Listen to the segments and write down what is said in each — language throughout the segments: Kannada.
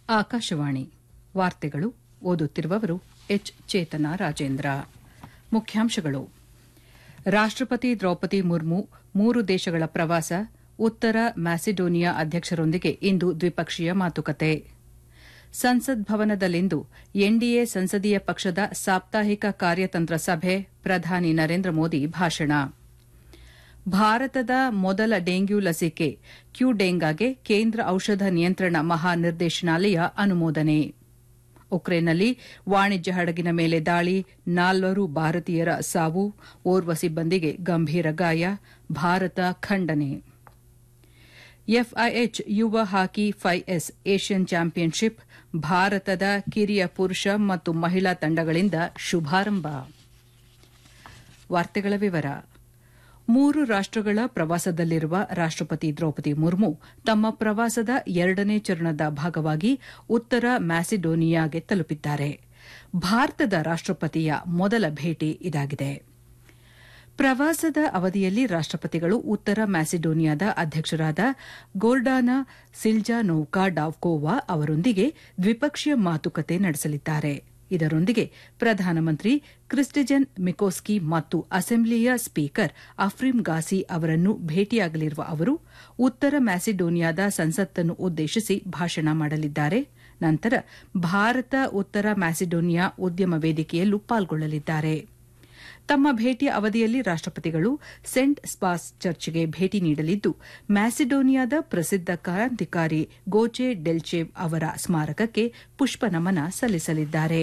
ಆಕಾಶವಾಣಿ ವಾರ್ತೆಗಳು ಓದುತ್ತಿರುವವರು ಎಚ್ ಚೇತನ ರಾಜೇಂದ್ರ ಮುಖ್ಯಾಂಶಗಳು ರಾಷ್ಟಪತಿ ದ್ರೌಪದಿ ಮುರ್ಮು ಮೂರು ದೇಶಗಳ ಪ್ರವಾಸ ಉತ್ತರ ಮ್ಯಾಸಿಡೋನಿಯಾ ಅಧ್ಯಕ್ಷರೊಂದಿಗೆ ಇಂದು ದ್ವಿಪಕ್ಷೀಯ ಮಾತುಕತೆ ಸಂಸತ್ ಭವನದಲ್ಲಿಂದು ಎನ್ಡಿಎ ಸಂಸದೀಯ ಪಕ್ಷದ ಸಾಪ್ತಾಹಿಕ ಕಾರ್ಯತಂತ್ರ ಸಭೆ ಪ್ರಧಾನಿ ನರೇಂದ್ರ ಮೋದಿ ಭಾಷಣ ಭಾರತದ ಮೊದಲ ಡೆಂಗ್ಯೂ ಲಸಿಕೆ ಕ್ಯೂಡೆಂಗಾಗೆ ಕೇಂದ್ರ ಔಷಧ ನಿಯಂತ್ರಣ ಮಹಾನಿರ್ದೇಶನಾಲಯ ಅನುಮೋದನೆ ಉಕ್ರೇನ್ನಲ್ಲಿ ವಾಣಿಜ್ಯ ಹಡಗಿನ ಮೇಲೆ ದಾಳಿ ನಾಲ್ವರು ಭಾರತೀಯರ ಸಾವು ಓರ್ವ ಸಿಬ್ಬಂದಿಗೆ ಗಂಭೀರ ಗಾಯ ಭಾರತ ಖಂಡನೆ ಎಫ್ಐಎಚ್ ಯುವ ಹಾಕಿ ಫೈಎಸ್ ಏಷ್ಯನ್ ಚಾಂಪಿಯನ್ಶಿಪ್ ಭಾರತದ ಕಿರಿಯ ಪುರುಷ ಮತ್ತು ಮಹಿಳಾ ತಂಡಗಳಿಂದ ಶುಭಾರಂಭ ವಾರ್ತೆಗಳ ವಿವರ ಮೂರು ರಾಷ್ಟಗಳ ಪ್ರವಾಸದಲ್ಲಿರುವ ರಾಷ್ಟಪತಿ ದ್ರೌಪದಿ ಮುರ್ಮು ತಮ್ಮ ಪ್ರವಾಸದ ಎರಡನೇ ಚರಣದ ಭಾಗವಾಗಿ ಉತ್ತರ ಮ್ಯಾಸಿಡೋನಿಯಾಗೆ ತಲುಪಿದ್ದಾರೆ ಭಾರತದ ರಾಷ್ಟಪತಿಯ ಮೊದಲ ಭೇಟಿ ಇದಾಗಿದೆ ಪ್ರವಾಸದ ಅವಧಿಯಲ್ಲಿ ರಾಷ್ಟಪತಿಗಳು ಉತ್ತರ ಮ್ಯಾಸಿಡೋನಿಯಾದ ಅಧ್ಯಕ್ಷರಾದ ಗೋರ್ಡಾನಾ ಸಿಲ್ಜಾನೋವ್ಕಾ ಡಾವ್ಕೋವಾ ಅವರೊಂದಿಗೆ ದ್ವಿಪಕ್ಷೀಯ ಮಾತುಕತೆ ನಡೆಸಲಿದ್ದಾರೆ ಇದರೊಂದಿಗೆ ಪ್ರಧಾನಮಂತ್ರಿ ಕ್ರಿಸ್ಟಿಜನ್ ಮಿಕೋಸ್ಕಿ ಮತ್ತು ಅಸೆಂಬ್ಲಿಯ ಸ್ಪೀಕರ್ ಅಫ್ರಿಮ್ ಗಾಸಿ ಅವರನ್ನು ಭೇಟಿಯಾಗಲಿರುವ ಅವರು ಉತ್ತರ ಮ್ಯಾಸಿಡೋನಿಯಾದ ಸಂಸತ್ತನ್ನು ಉದ್ದೇಶಿಸಿ ಭಾಷಣ ಮಾಡಲಿದ್ದಾರೆ ನಂತರ ಭಾರತ ಉತ್ತರ ಮ್ಯಾಸಿಡೋನಿಯಾ ಉದ್ಯಮ ವೇದಿಕೆಯಲ್ಲೂ ಪಾಲ್ಗೊಳ್ಳಲಿದ್ದಾರೆ ತಮ್ಮ ಭೇಟಿಯ ಅವಧಿಯಲ್ಲಿ ರಾಷ್ಟಪತಿಗಳು ಸೆಂಟ್ ಸ್ಪಾಸ್ ಚರ್ಚ್ಗೆ ಭೇಟಿ ನೀಡಲಿದ್ದು ಮ್ಯಾಸಿಡೋನಿಯಾದ ಪ್ರಸಿದ್ದ ಕ್ರಾಂತಿಕಾರಿ ಗೋಚೆ ಡೆಲ್ಚೇವ್ ಅವರ ಸ್ಮಾರಕಕ್ಕೆ ಪುಷ್ಪನಮನ ಸಲ್ಲಿಸಲಿದ್ದಾರೆ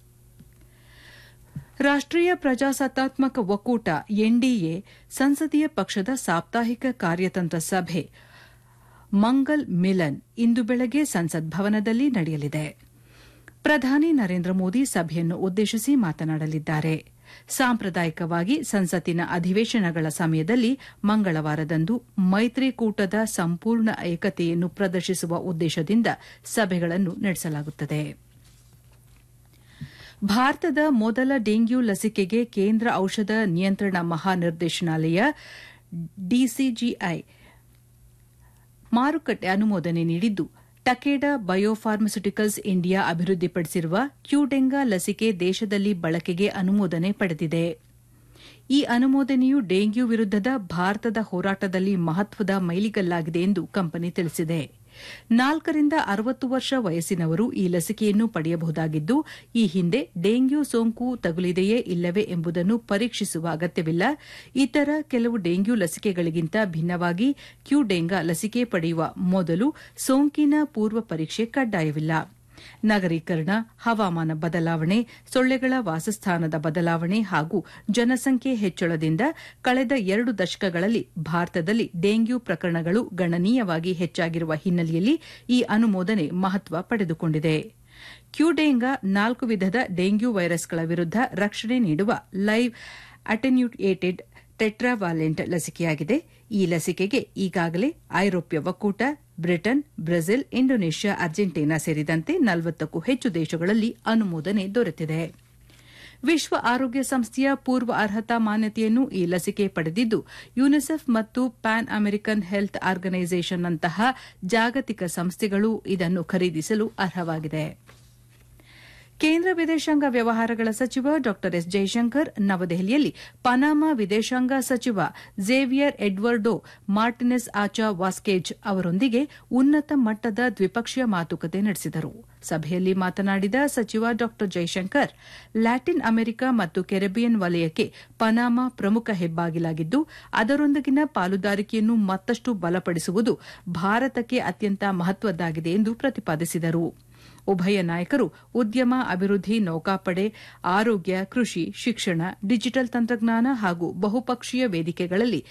ರಾಷ್ಟೀಯ ಪ್ರಜಾಸತ್ತಾತ್ಮಕ ಒಕ್ಕೂಟ ಎನ್ಡಿಎ ಸಂಸದೀಯ ಪಕ್ಷದ ಸಾಪ್ತಾಹಿಕ ಕಾರ್ಯತಂತ್ರ ಸಭೆ ಮಂಗಲ್ ಮಿಲನ್ ಇಂದು ಬೆಳಗ್ಗೆ ಸಂಸತ್ ಭವನದಲ್ಲಿ ನಡೆಯಲಿದೆ ಪ್ರಧಾನಿ ನರೇಂದ್ರ ಮೋದಿ ಸಭೆಯನ್ನು ಉದ್ದೇಶಿಸಿ ಮಾತನಾಡಲಿದ್ದಾರೆ ಸಾಂಪ್ರದಾಯಿಕವಾಗಿ ಸಂಸತ್ತಿನ ಅಧಿವೇಶನಗಳ ಸಮಯದಲ್ಲಿ ಮಂಗಳವಾರದಂದು ಮೈತ್ರಿಕೂಟದ ಸಂಪೂರ್ಣ ಏಕತೆಯನ್ನು ಪ್ರದರ್ಶಿಸುವ ಉದ್ದೇಶದಿಂದ ಸಭೆಗಳನ್ನು ನಡೆಸಲಾಗುತ್ತದೆ ಭಾರತದ ಮೊದಲ ಡೆಂಗ್ಯೂ ಲಸಿಕೆಗೆ ಕೇಂದ್ರ ಔಷಧ ನಿಯಂತ್ರಣ ಮಹಾನಿರ್ದೇಶನಾಲಯ ಡಿಸಿಜಿಐ ಮಾರುಕಟ್ಟೆ ಅನುಮೋದನೆ ನೀಡಿದ್ದು ಟಕೇಡಾ ಬಯೋಫಾರ್ಮಸ್ಯುಟಿಕಲ್ಸ್ ಇಂಡಿಯಾ ಅಭಿವೃದ್ಧಿಪಡಿಸಿರುವ ಕ್ಯೂಡೆಂಗಾ ಲಸಿಕೆ ದೇಶದಲ್ಲಿ ಬಳಕೆಗೆ ಅನುಮೋದನೆ ಪಡೆದಿದೆ ಈ ಅನುಮೋದನೆಯು ಡೆಂಗ್ಯೂ ವಿರುದ್ದದ ಭಾರತದ ಹೋರಾಟದಲ್ಲಿ ಮಹತ್ವದ ಮೈಲಿಗಲ್ಲಾಗಿದೆ ಎಂದು ಕಂಪನಿ ತಿಳಿಸಿದೆ ನಾಲ್ಕರಿಂದ ಅರವತ್ತು ವರ್ಷ ವಯಸ್ಸಿನವರು ಈ ಲಸಿಕೆಯನ್ನು ಪಡೆಯಬಹುದಾಗಿದ್ದು ಈ ಹಿಂದೆ ಡೆಂಗ್ಯೂ ಸೋಂಕು ತಗುಲಿದೆಯೇ ಇಲ್ಲವೇ ಎಂಬುದನ್ನು ಪರೀಕ್ಷಿಸುವ ಅಗತ್ಯವಿಲ್ಲ ಇತರ ಕೆಲವು ಡೆಂಗ್ಯೂ ಲಸಿಕೆಗಳಿಗಿಂತ ಭಿನ್ನವಾಗಿ ಕ್ಯೂಡೆಂಗಾ ಲಸಿಕೆ ಪಡೆಯುವ ಮೊದಲು ಸೋಂಕಿನ ಪೂರ್ವ ಪರೀಕ್ಷೆ ಕಡ್ಡಾಯವಿಲ್ಲ ನಗರೀಕರಣ ಹವಾಮಾನ ಬದಲಾವಣೆ ಸೊಳ್ಳೆಗಳ ವಾಸಸ್ಥಾನದ ಬದಲಾವಣೆ ಹಾಗೂ ಜನಸಂಖ್ಯೆ ಹೆಚ್ಚಳದಿಂದ ಕಳೆದ ಎರಡು ದಶಕಗಳಲ್ಲಿ ಭಾರತದಲ್ಲಿ ಡೆಂಗ್ಯೂ ಪ್ರಕರಣಗಳು ಗಣನೀಯವಾಗಿ ಹೆಚ್ಚಾಗಿರುವ ಹಿನ್ನೆಲೆಯಲ್ಲಿ ಈ ಅನುಮೋದನೆ ಮಹತ್ವ ಪಡೆದುಕೊಂಡಿದೆ ಕ್ಯೂಡೆಂಗಾ ನಾಲ್ಕು ವಿಧದ ಡೆಂಗ್ಯೂ ವೈರಸ್ಗಳ ವಿರುದ್ದ ರಕ್ಷಣೆ ನೀಡುವ ಲೈವ್ ಅಟೆನ್ಯೂಟೇಟೆಡ್ ಟೆಟ್ರಾವಾಲೆಂಟ್ ಲಸಿಕೆಯಾಗಿದೆ ಈ ಲಸಿಕೆಗೆ ಈಗಾಗಲೇ ಐರೋಪ್ಯ ಒಕ್ಕೂಟ ಬ್ರಿಟನ್ ಬ್ರೆಜಿಲ್ ಇಂಡೋನೇಷ್ಯಾ ಅರ್ಜೆಂಟೀನಾ ಸೇರಿದಂತೆ ನಲವತ್ತಕ್ಕೂ ಹೆಚ್ಚು ದೇಶಗಳಲ್ಲಿ ಅನುಮೋದನೆ ದೊರೆತಿದೆ ವಿಶ್ವ ಆರೋಗ್ಯ ಸಂಸ್ಥೆಯ ಪೂರ್ವ ಅರ್ಹತಾ ಮಾನ್ಯತೆಯನ್ನು ಈ ಲಸಿಕೆ ಪಡೆದಿದ್ದು ಯುನಿಸೆಫ್ ಮತ್ತು ಪ್ಯಾನ್ ಅಮೆರಿಕನ್ ಹೆಲ್ತ್ ಆರ್ಗನೈಸೇಷನ್ನಂತಹ ಜಾಗತಿಕ ಸಂಸ್ಥೆಗಳು ಇದನ್ನು ಖರೀದಿಸಲು ಅರ್ಹವಾಗಿದೆ ಕೇಂದ್ರ ವಿದೇಶಾಂಗ ವ್ಯವಹಾರಗಳ ಸಚಿವ ಡಾ ಎಸ್ ಜೈಶಂಕರ್ ನವದೆಹಲಿಯಲ್ಲಿ ಪನಾಮಾ ವಿದೇಶಾಂಗ ಸಚಿವ ಝೇವಿಯರ್ ಎಡ್ವರ್ಡೋ ಮಾರ್ಟಿನೆಸ್ ಆಚಾ ವಾಸ್ಕೇಜ್ ಅವರೊಂದಿಗೆ ಉನ್ನತ ಮಟ್ಟದ ದ್ವಿಪಕ್ಷೀಯ ಮಾತುಕತೆ ನಡೆಸಿದರು ಸಭೆಯಲ್ಲಿ ಮಾತನಾಡಿದ ಸಚಿವ ಡಾ ಜೈಶಂಕರ್ ಲ್ಯಾಟಿನ್ ಅಮೆರಿಕ ಮತ್ತು ಕೆರೆಬಿಯನ್ ವಲಯಕ್ಕೆ ಪನಾಮಾ ಪ್ರಮುಖ ಹೆಬ್ಬಾಗಿಲಾಗಿದ್ದು ಅದರೊಂದಿಗಿನ ಪಾಲುದಾರಿಕೆಯನ್ನು ಮತ್ತಷ್ಟು ಬಲಪಡಿಸುವುದು ಭಾರತಕ್ಕೆ ಅತ್ಯಂತ ಮಹತ್ವದ್ದಾಗಿದೆ ಎಂದು ಪ್ರತಿಪಾದಿಸಿದರು ಉಭಯ ನಾಯಕರು ಉದ್ಯಮ ಅಭಿವೃದ್ಧಿ ನೌಕಾಪಡೆ ಆರೋಗ್ಯ ಕೃಷಿ ಶಿಕ್ಷಣ ಡಿಜಿಟಲ್ ತಂತ್ರಜ್ಞಾನ ಹಾಗೂ ಬಹುಪಕ್ಷೀಯ ವೇದಿಕೆಗಳಲ್ಲಿ